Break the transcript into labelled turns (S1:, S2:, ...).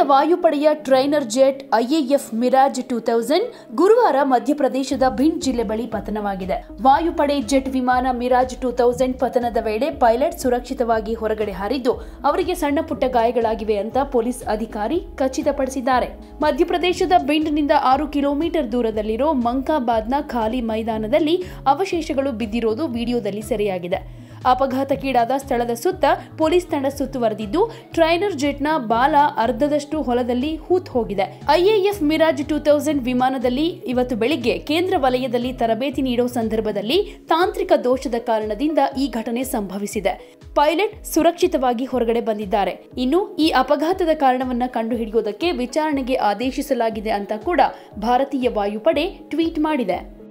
S1: ವಾಯುಪಡೆಯ trainer jet IAF Mirage two thousand ಗುರುವಾರ ಮಧ್ಯಪ್ರದೇಶದ ಭಿಂಡ್ ಜಿಲ್ಲೆ ಬಳಿ ಪತನವಾಗಿದೆ ವಾಯುಪಡೆ ಜೆಟ್ ವಿಮಾನ ಮಿರಾಜ್ ಟೂ ತೌಸಂಡ್ ಪತನದ ವೇಳೆ ಪೈಲಟ್ ಸುರಕ್ಷಿತವಾಗಿ ಹೊರಗಡೆ ಹಾರಿದ್ದು ಅವರಿಗೆ ಸಣ್ಣ ಪುಟ್ಟ ಗಾಯಗಳಾಗಿವೆ ಅಂತ ಪೊಲೀಸ್ ಅಧಿಕಾರಿ ಖಚಿತಪಡಿಸಿದ್ದಾರೆ ಮಧ್ಯಪ್ರದೇಶದ ಭಿಂಡ್ನಿಂದ ಆರು ಕಿಲೋಮೀಟರ್ ದೂರದಲ್ಲಿರೋ ಮಂಕಾಬಾದ್ನ ಖಾಲಿ ಮೈದಾನದಲ್ಲಿ ಅವಶೇಷಗಳು ಬಿದ್ದಿರೋದು ವಿಡಿಯೋದಲ್ಲಿ ಸೆರೆಯಾಗಿದೆ ಅಪಘಾತಕ್ಕೀಡಾದ ಸ್ಥಳದ ಸುತ್ತ ಪೊಲೀಸ್ ತಂಡ ಸುತ್ತುವರೆದಿದ್ದು ಟ್ರೈನರ್ ಜೆಟ್ನ ಬಾಲ ಅರ್ಧದಷ್ಟು ಹೊಲದಲ್ಲಿ ಹೂತ್ ಹೋಗಿದೆ ಐಎಎಫ್ ಮಿರಾಜ್ ಟೂ ತೌಸಂಡ್ ವಿಮಾನದಲ್ಲಿ ಇವತ್ತು ಬೆಳಿಗ್ಗೆ ಕೇಂದ್ರ ವಲಯದಲ್ಲಿ ತರಬೇತಿ ನೀಡೋ ಸಂದರ್ಭದಲ್ಲಿ ತಾಂತ್ರಿಕ ದೋಷದ ಕಾರಣದಿಂದ ಈ ಘಟನೆ ಸಂಭವಿಸಿದೆ ಪೈಲಟ್ ಸುರಕ್ಷಿತವಾಗಿ ಹೊರಗಡೆ ಬಂದಿದ್ದಾರೆ ಇನ್ನು ಈ ಅಪಘಾತದ ಕಾರಣವನ್ನ ಕಂಡುಹಿಡಿಯುವುದಕ್ಕೆ ವಿಚಾರಣೆಗೆ ಆದೇಶಿಸಲಾಗಿದೆ ಅಂತ ಕೂಡ ಭಾರತೀಯ ವಾಯುಪಡೆ ಟ್ವೀಟ್ ಮಾಡಿದೆ